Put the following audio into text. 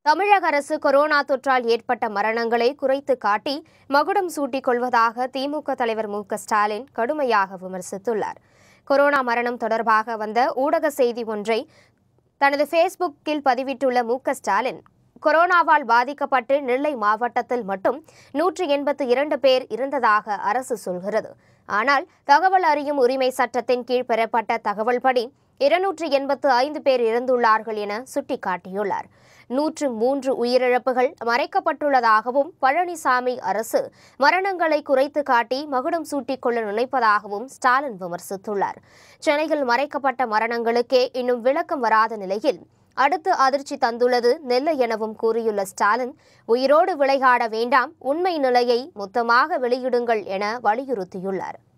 தமிழக அரசு கொரோனா தொற்றால் ஏற்பட்ட மரணங்களை குறைத்து காட்டி மகுடம் சூட்டிக் கொள்வதாக திமுக தலைவர் மு க ஸ்டாலின் கடுமையாக விமர்சித்துள்ளார் கொரோனா மரணம் தொடர்பாக வந்த ஊடக செய்தி ஒன்றை தனது ஃபேஸ்புக்கில் பதிவிட்டுள்ள மு க ஸ்டாலின் கொரோனாவால் பாதிக்கப்பட்டு நெல்லை மாவட்டத்தில் மட்டும் நூற்று எண்பத்து இரண்டு பேர் இருந்ததாக அரசு சொல்கிறது ஆனால் தகவல் அறியும் உரிமை சட்டத்தின் கீழ் பெறப்பட்ட தகவல்படி இருநூற்று எண்பத்து ஐந்து பேர் இறந்துள்ளார்கள் என சுட்டிக்காட்டியுள்ளார் நூற்று மூன்று உயிரிழப்புகள் மறைக்கப்பட்டுள்ளதாகவும் பழனிசாமி அரசு மரணங்களை குறைத்து காட்டி மகுடம் சூட்டிக் கொள்ள நினைப்பதாகவும் ஸ்டாலின் விமர்சித்துள்ளார் சென்னையில் மறைக்கப்பட்ட மரணங்களுக்கே இன்னும் விளக்கம் வராத நிலையில் அடுத்து அதிர்ச்சி தந்துள்ளது நெல்லை எனவும் கூறியுள்ள ஸ்டாலின் உயிரோடு விளையாட வேண்டாம் உண்மை நிலையை மொத்தமாக வெளியிடுங்கள் என வலியுறுத்தியுள்ளார்